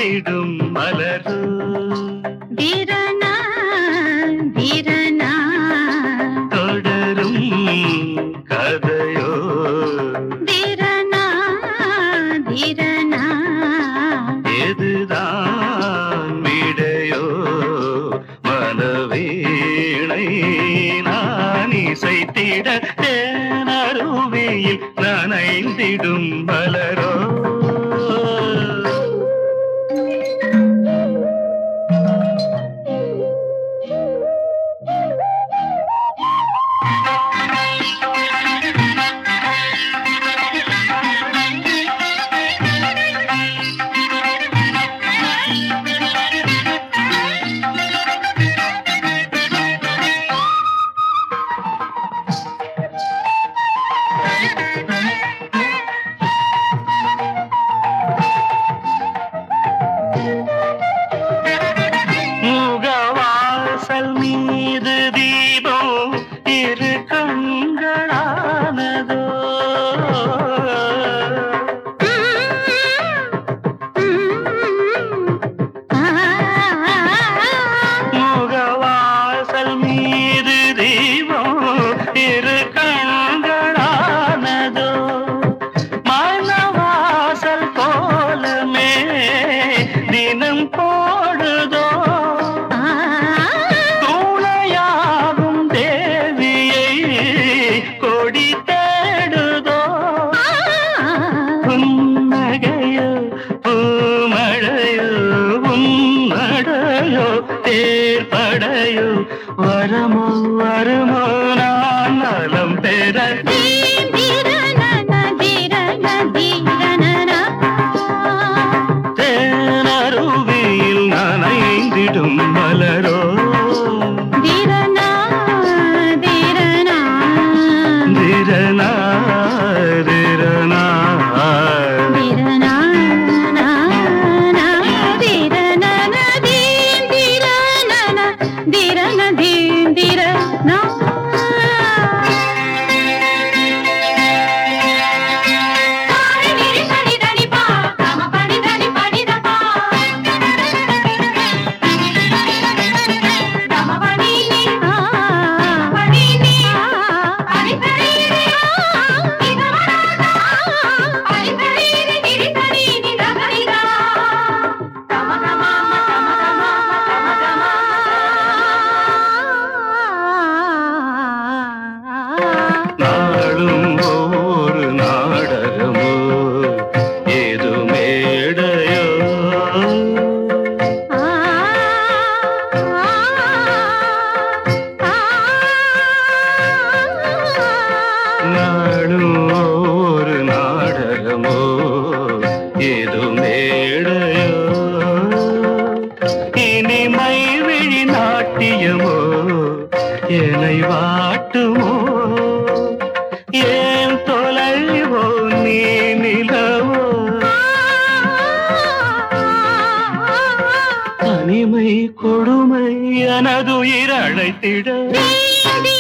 நனைந்திடும் மலரோ தீரனா தீரனா தொடரும் கதையோ தீரனா தீரனா எதுதான் விடையோ மனவீணை நான் இசைத்திட தேனருவியில் நனைந்திடும் மலரோ முகவாசல் மீது தீபம் இரு கண்களானதோ முகவாசல் மீது தீபம் இரு கண்களானதோ மனவாசல் போலமே தினம் போடுதோ துணையாகும் தேவியை கொடி தேடுதோ புன்னகையோ பூமழையோ உன்னடையோ தேர்படையோ வரமோ வருமோ நான் நலம் பெற தேனருவியில் நனைந்திடும் மலரோ திரனா திரனா நாளும் ஒரு நாடகமோ ஏது மேடையோ நாளும் ஒரு நாடகமோ ஏது மேடையோ இனிமை விழி நாட்டியமோ என்னை வாட்டுமோ ஏன் தொலைவோ நீ நிலவோ தனிமை கொடுமை எனதுயிர் அழைத்திட தீ